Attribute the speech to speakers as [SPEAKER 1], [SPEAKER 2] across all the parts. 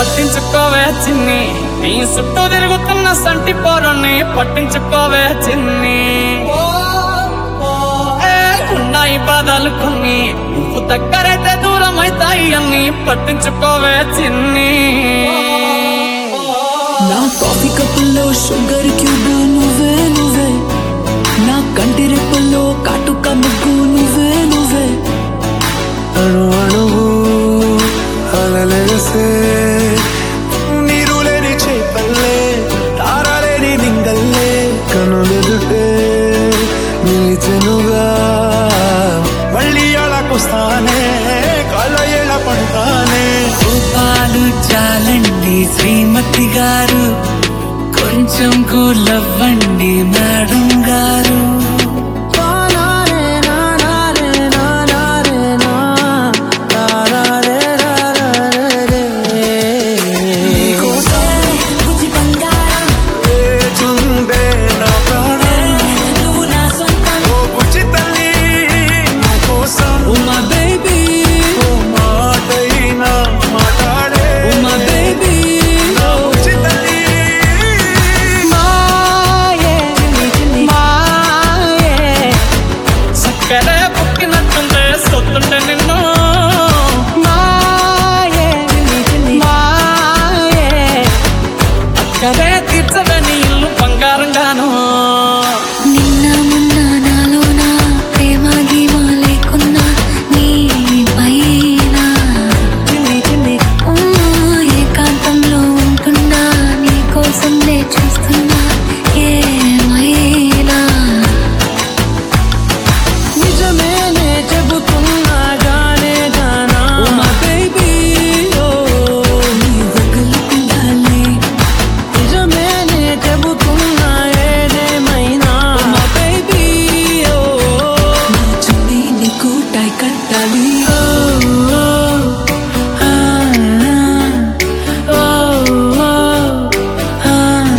[SPEAKER 1] పట్టించుకోవే చిన్ని నీ చుట్టూ తిరుగుతున్న సంటి పోరుని పట్టించుకోవే చిన్ని ఏ, ఉన్నాయి బాధలు కొన్ని నువ్వు దగ్గరైతే దూరం అవుతాయి అన్ని పట్టించుకోవే చిన్ని
[SPEAKER 2] నా కాఫీ కప్పుల్లో షుగర్ క్యూబ్ నువ్వే నువ్వే నా కంటి రెప్పల్లో కాటుక ముగ్గు నువ్వే నువ్వే
[SPEAKER 3] అణు అణువు అలలేసే నీరు లేని చేపల్లే తారలేని నింగల్లే కనులెదుటే నిలిచెనుగా మళ్ళీ అలాకొస్తానే కాళ్ళ ఎలా పడతానే
[SPEAKER 2] పాలు చాలండి శ్రీమతి గారు కొంచెం కూలవ్వండి మేడం గారు
[SPEAKER 3] లేచుందే నా ప్రాణం ఓ బుజ్జి తల్లి నా కోసం
[SPEAKER 2] ఉమా బేబీ
[SPEAKER 3] ఓ మాటైనా మాట్లాడే
[SPEAKER 2] ఉమా బేబీ
[SPEAKER 3] నా బుజ్జి తల్లి
[SPEAKER 1] చక్కరే పుట్టినట్టుండే సొత్తుండే నిన్ను అక్కడే తీర్చవే నీ ఇల్లు బంగారంగాను
[SPEAKER 4] నిన్న మొన్న నాలోన ప్రేమ గీమ లేకున్నా నీ పైన ఉమ్మా ఏకాంతంలో ఉంటున్నా నీ కోసం నే చూస్తున్నా ఏమైనా
[SPEAKER 2] నిజమేనే చెబుతున్నా గానే గానా ఉమా బేబీ ఓ నీ వగలుకుండాలి నిజమేనే చెబుతున్నా ఏదేమైనా ఉమా బేబీ ఓ నా చున్నీ నీకు టై కట్టాలి ఓ ఓ ఆ ఓ ఓ ఆ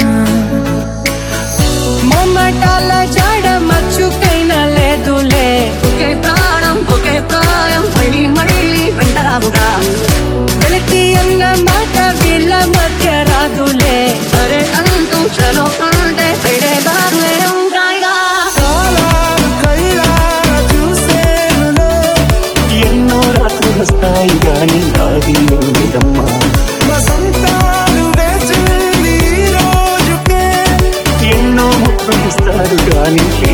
[SPEAKER 2] మొమ్మటాల జాడ మచ్చుకైనా లేదులే
[SPEAKER 5] ఒకే ప్రాణం ఒకే ప్రాయం మళ్ళీ మళ్ళీ వెంటరావుగా
[SPEAKER 2] వెలితి అన్న మాట వీళ్ళ మధ్య రాదులే
[SPEAKER 5] సరే అంటూ చలో అంటే పెడే దారులే ఉంటాయిగా
[SPEAKER 3] కాలాలు కైలాల చూసేనులే ఎన్నో రాత్రులు వస్తాయి కానీ నాది లేదమ్మా వసంతాలు వేచింది ఈ రోజుకే ఎన్నో ముక్కలు ఇస్తారు కానీ